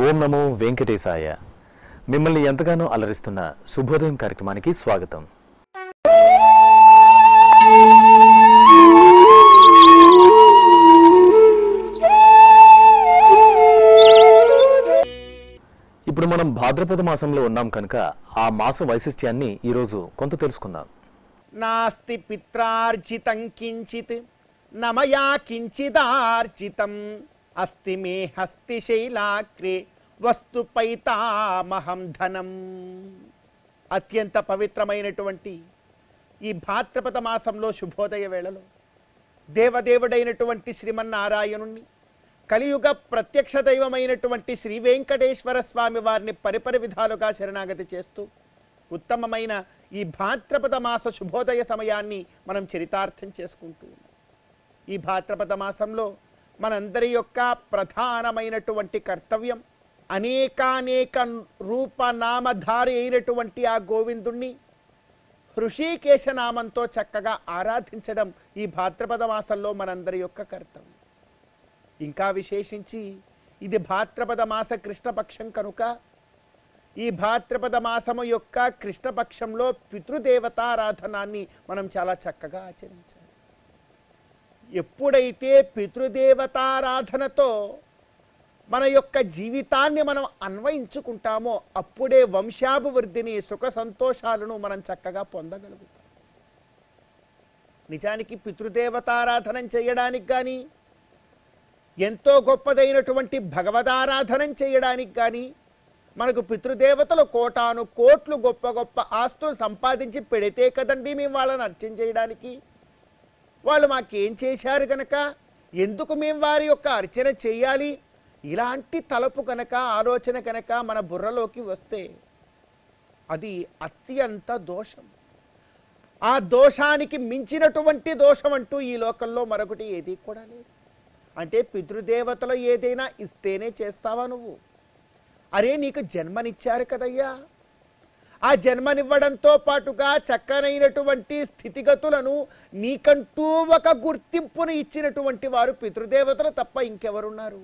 ఓం నమో వెంకటేశాయ మిమ్మల్ని ఎంతగానో అలరిస్తున్న శుభోదయం కార్యక్రమానికి స్వాగతం ఇప్పుడు మనం భాద్రపద మాసంలో ఉన్నాం కనుక ఆ మాస వైశిష్ట్యాన్ని ఈరోజు కొంత తెలుసుకుందాం నాస్తి పిత్రార్జితం కించిత్ నమయా కించిదార్జితం అస్తి మే హస్తి శైలాగ్రే వస్తు పైతామహం ధనం అత్యంత పవిత్రమైనటువంటి ఈ భాద్రపద మాసంలో శుభోదయ వేళలో దేవదేవుడైనటువంటి శ్రీమన్నారాయణుణ్ణి కలియుగ ప్రత్యక్ష దైవమైనటువంటి శ్రీ వెంకటేశ్వర స్వామి వారిని పరిపరి విధాలుగా శరణాగతి చేస్తూ ఉత్తమమైన ఈ భాద్రపద మాస శుభోదయ సమయాన్ని మనం చరితార్థం చేసుకుంటూ ఉన్నాం ఈ భాద్రపద మాసంలో మనందరి యొక్క ప్రధానమైనటువంటి కర్తవ్యం అనేకానేక రూపనామధారి అయినటువంటి ఆ గోవిందుణ్ణి హృషికేశ నామంతో చక్కగా ఆరాధించడం ఈ భాద్రపద మాసంలో మనందరి యొక్క కర్తవ్యం ఇంకా విశేషించి ఇది భాద్రపద మాస కృష్ణపక్షం కనుక ఈ భాద్రపద మాసము యొక్క కృష్ణపక్షంలో పితృదేవతారాధనాన్ని మనం చాలా చక్కగా ఆచరించాలి ఎప్పుడైతే పితృదేవతారాధనతో మన యొక్క జీవితాన్ని మనం అన్వయించుకుంటామో అప్పుడే వంశాభివృద్ధిని సుఖ సంతోషాలను మనం చక్కగా పొందగలుగుతాం నిజానికి పితృదేవతారాధనం చేయడానికి కానీ ఎంతో గొప్పదైనటువంటి భగవదారాధనం చేయడానికి కానీ మనకు పితృదేవతలు కోటాను కోట్లు గొప్ప గొప్ప ఆస్తులు సంపాదించి పెడితే కదండి మేము వాళ్ళని అర్చన చేయడానికి వాళ్ళు మాకేం చేశారు గనక ఎందుకు మేము వారి యొక్క అర్చన చేయాలి ఇలాంటి తలపు కనుక ఆలోచన కనుక మన బుర్రలోకి వస్తే అది అత్యంత దోషం ఆ దోషానికి మించినటువంటి దోషం అంటూ ఈ లోకంలో మరొకటి ఏది కూడా లేదు అంటే పితృదేవతలు ఏదైనా ఇస్తేనే చేస్తావా నువ్వు అరే నీకు జన్మనిచ్చారు కదయ్యా ఆ జన్మనివ్వడంతో పాటుగా చక్కనైనటువంటి స్థితిగతులను నీకంటూ ఒక గుర్తింపును ఇచ్చినటువంటి వారు పితృదేవతలు తప్ప ఇంకెవరున్నారు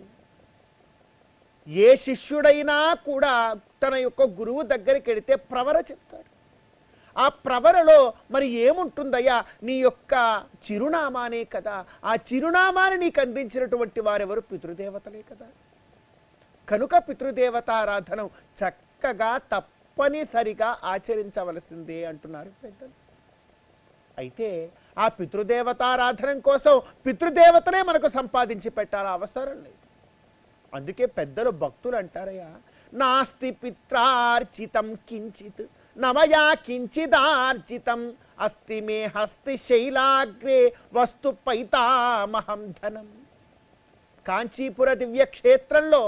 ఏ శిష్యుడైనా కూడా తన యొక్క గురువు దగ్గరికి వెడితే ప్రవర చెప్తాడు ఆ ప్రవరలో మరి ఏముంటుందయ్యా నీ యొక్క చిరునామానే కదా ఆ చిరునామాని నీకు అందించినటువంటి వారెవరు పితృదేవతలే కదా కనుక పితృదేవతారాధనం చక్కగా తప్పనిసరిగా ఆచరించవలసిందే అంటున్నారు పెద్దలు అయితే ఆ పితృదేవతారాధనం కోసం పితృదేవతలే మనకు సంపాదించి పెట్టాల అవసరం లేదు అందుకే పెద్దలు భక్తులు అంటారయ్యా నాస్తి పిత్రార్చితం కించిత్ నమయా కించిదార్జితం అస్తి మే హస్తి శైలాగ్రే వస్తు పైతామహం ధనం కాంచీపుర దివ్య క్షేత్రంలో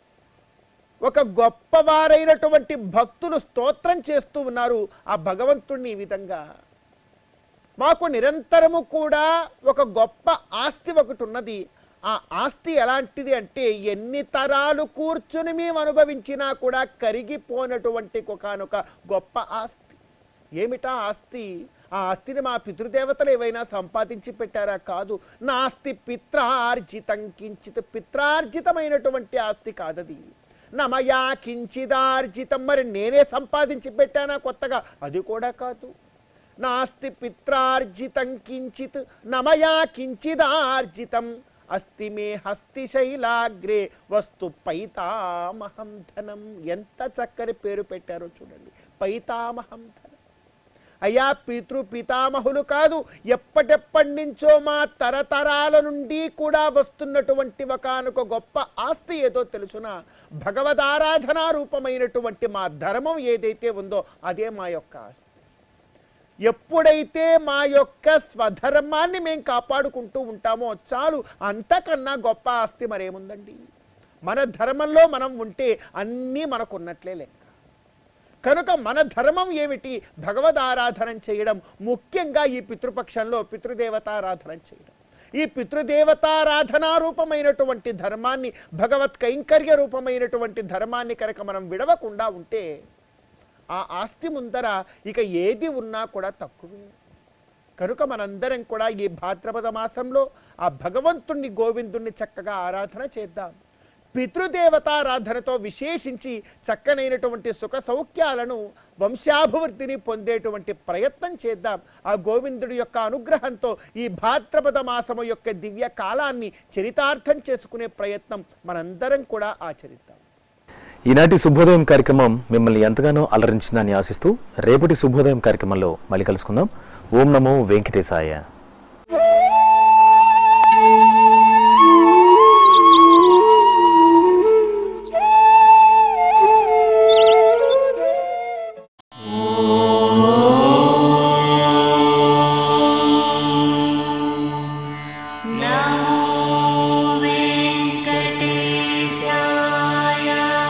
ఒక గొప్పవారైనటువంటి భక్తులు స్తోత్రం చేస్తూ ఉన్నారు ఆ భగవంతుణ్ణి ఈ విధంగా మాకు నిరంతరము కూడా ఒక గొప్ప ఆస్తి ఒకటి ఉన్నది ఆ ఆస్తి ఎలాంటిది అంటే ఎన్ని తరాలు కూర్చుని మేము అనుభవించినా కూడా కరిగిపోనటువంటి ఒకనొక గొప్ప ఆస్తి ఏమిటా ఆస్తి ఆ ఆస్తిని మా పితృదేవతలు ఏవైనా సంపాదించి పెట్టారా కాదు నా ఆస్తి పిత్రార్జితం కించిత్ పిత్రార్జితమైనటువంటి ఆస్తి కాదది నమయా కించిదార్జితం మరి నేనే సంపాదించి పెట్టానా కొత్తగా అది కూడా కాదు నాస్తి పిత్రార్జితం కించిత్ నమయా కించిదార్జితం అస్తి మే హస్తి శైలాగ్రే వస్తు పైతామహం ధనం ఎంత చక్కని పేరు పెట్టారో చూడండి పైతామహం ధనం అయ్యా పితృ పితామహులు కాదు ఎప్పటెప్పటి నుంచో మా తరతరాల నుండి కూడా వస్తున్నటువంటి ఒకనొక గొప్ప ఆస్తి ఏదో తెలుసునా భగవదారాధనా రూపమైనటువంటి మా ధర్మం ఏదైతే ఉందో అదే మా యొక్క ఆస్తి ఎప్పుడైతే మా యొక్క స్వధర్మాన్ని మేము కాపాడుకుంటూ ఉంటామో చాలు అంతకన్నా గొప్ప ఆస్తి మరేముందండి మన ధర్మంలో మనం ఉంటే అన్నీ మనకున్నట్లే లెక్క కనుక మన ధర్మం ఏమిటి భగవద్ ఆరాధన చేయడం ముఖ్యంగా ఈ పితృపక్షంలో పితృదేవతారాధన చేయడం ఈ పితృదేవతారాధనా రూపమైనటువంటి ధర్మాన్ని భగవత్ కైంకర్య రూపమైనటువంటి ధర్మాన్ని కనుక మనం విడవకుండా ఉంటే ఆ ఆస్తి ముందర ఇక ఏది ఉన్నా కూడా తక్కువే కనుక మనందరం కూడా ఈ భాద్రపద మాసంలో ఆ భగవంతుణ్ణి గోవిందుణ్ణి చక్కగా ఆరాధన చేద్దాం పితృదేవతారాధనతో విశేషించి చక్కనైనటువంటి సుఖ సౌఖ్యాలను వంశాభివృద్ధిని పొందేటువంటి ప్రయత్నం చేద్దాం ఆ గోవిందుడి యొక్క అనుగ్రహంతో ఈ భాద్రపద మాసము యొక్క దివ్య కాలాన్ని చరితార్థం చేసుకునే ప్రయత్నం మనందరం కూడా ఆచరిద్దాం ఈనాటి శుభోదయం కార్యక్రమం మిమ్మల్ని ఎంతగానో అలరించిందని ఆశిస్తూ రేపటి శుభోదయం కార్యక్రమంలో మళ్ళీ కలుసుకుందాం ఓం నమో వెంకటేశాయ नमो वेङ्कटेशाय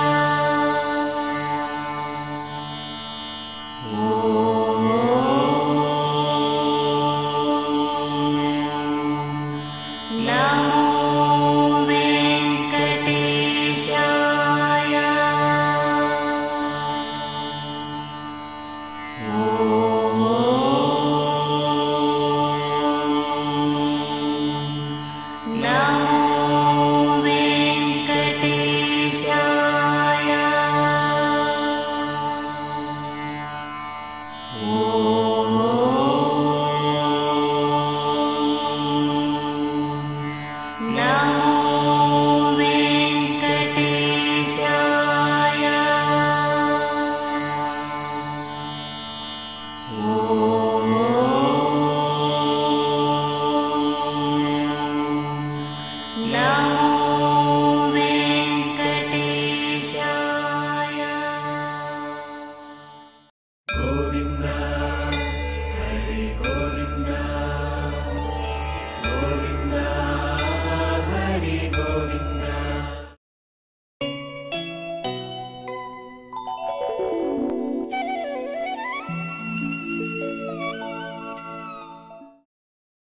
नमो वेङ्कटेशाय नमो वेङ्कटेशाय नमो वेङ्कटेशाय